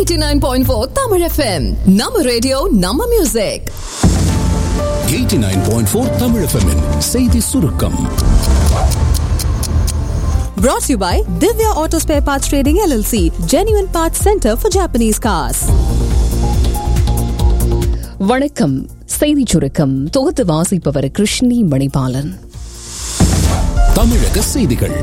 89.4 Tamil FM. நம்ம radio நம்ம music 89.4 Tamil FM -இன் செய்தி சுருக்கம் Brought to you by Divya Auto Spare Parts Trading LLC, Genuine Parts Center for Japanese Cars. வணக்கம் செய்திச் சுருக்கம் தொகுத்து வாசிப்பவர் கிருஷ்ணி மணிபாலன் தமிழக செய்திகள்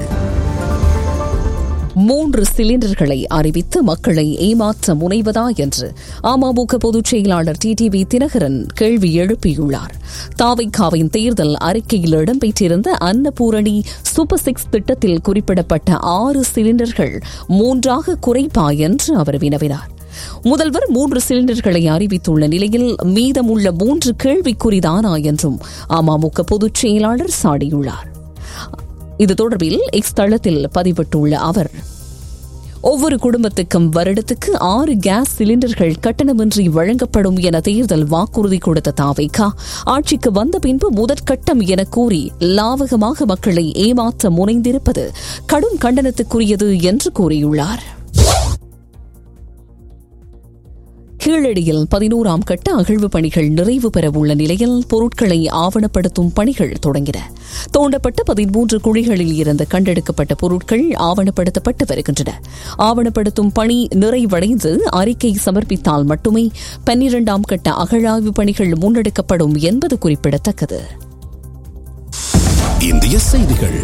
மூன்று சிலிண்டர்களை அறிவித்து மக்களை ஏமாற்ற முனைவதா என்று அமமுக பொதுச் செயலாளர் டிடிவி தினகரன் கேள்வி எழுப்பியுள்ளார் தாவைக்காவின் தேர்தல் அறிக்கையில் இடம்பெற்றிருந்த அன்னபூரணி சூப்பர் சிக்ஸ் திட்டத்தில் குறிப்பிடப்பட்ட ஆறு சிலிண்டர்கள் மூன்றாக குறைப்பா என்று அவர் வினவினார் முதல்வர் மூன்று சிலிண்டர்களை அறிவித்துள்ள நிலையில் மீதமுள்ள மூன்று கேள்விக்குறிதானா என்றும் அமமுக பொதுச் செயலாளர் சாடியுள்ளார் இது தொடர்பில் எக்ஸ் தளத்தில் பதிவிட்டுள்ள அவர் ஒவ்வொரு குடும்பத்துக்கும் வருடத்துக்கு ஆறு கேஸ் சிலிண்டர்கள் கட்டணமின்றி வழங்கப்படும் என தேர்தல் வாக்குறுதி கொடுத்த தாவைக்கா ஆட்சிக்கு வந்த பின்பு முதற்கட்டம் என கூறி லாவகமாக மக்களை ஏமாற்ற முனைந்திருப்பது கடும் கண்டனத்துக்குரியது என்று கூறியுள்ளார் கீழடியில் பதினோராம் கட்ட அகழ்வு பணிகள் நிறைவு பெறவுள்ள நிலையில் பொருட்களை ஆவணப்படுத்தும் பணிகள் தொடங்கின தோண்டப்பட்ட பதிமூன்று குழிகளில் இருந்து கண்டெடுக்கப்பட்ட பொருட்கள் ஆவணப்படுத்தப்பட்டு வருகின்றன ஆவணப்படுத்தும் பணி நிறைவடைந்து அறிக்கை சமர்ப்பித்தால் மட்டுமே பன்னிரண்டாம் கட்ட அகழாய்வு பணிகள் முன்னெடுக்கப்படும் என்பது குறிப்பிடத்தக்கது இந்திய செய்திகள்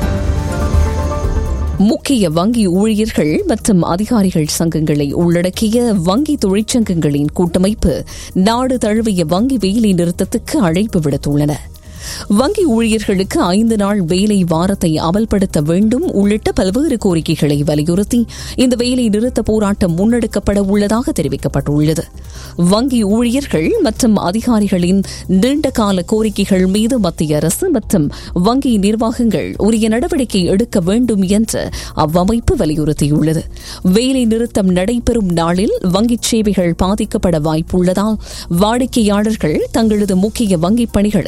முக்கிய வங்கி ஊழியர்கள் மற்றும் அதிகாரிகள் சங்கங்களை உள்ளடக்கிய வங்கி தொழிற்சங்கங்களின் கூட்டமைப்பு நாடு தழுவிய வங்கி வேலை நிறுத்தத்துக்கு அழைப்பு விடுத்துள்ளன வங்கி ஊழியர்களுக்கு ஐந்து நாள் வேலை வாரத்தை அமல்படுத்த வேண்டும் உள்ளிட்ட பல்வேறு கோரிக்கைகளை வலியுறுத்தி இந்த வேலை நிறுத்த போராட்டம் முன்னெடுக்கப்பட உள்ளதாக தெரிவிக்கப்பட்டுள்ளது வங்கி ஊழியர்கள் மற்றும் அதிகாரிகளின் நீண்டகால கோரிக்கைகள் மீது மத்திய அரசு மற்றும் வங்கி நிர்வாகங்கள் உரிய நடவடிக்கை எடுக்க வேண்டும் என்று அவ்வமைப்பு வலியுறுத்தியுள்ளது வேலை நிறுத்தம் நடைபெறும் நாளில் வங்கிச் சேவைகள் பாதிக்கப்பட வாய்ப்புள்ளதால் வாடிக்கையாளர்கள் தங்களது முக்கிய வங்கிப் பணிகளை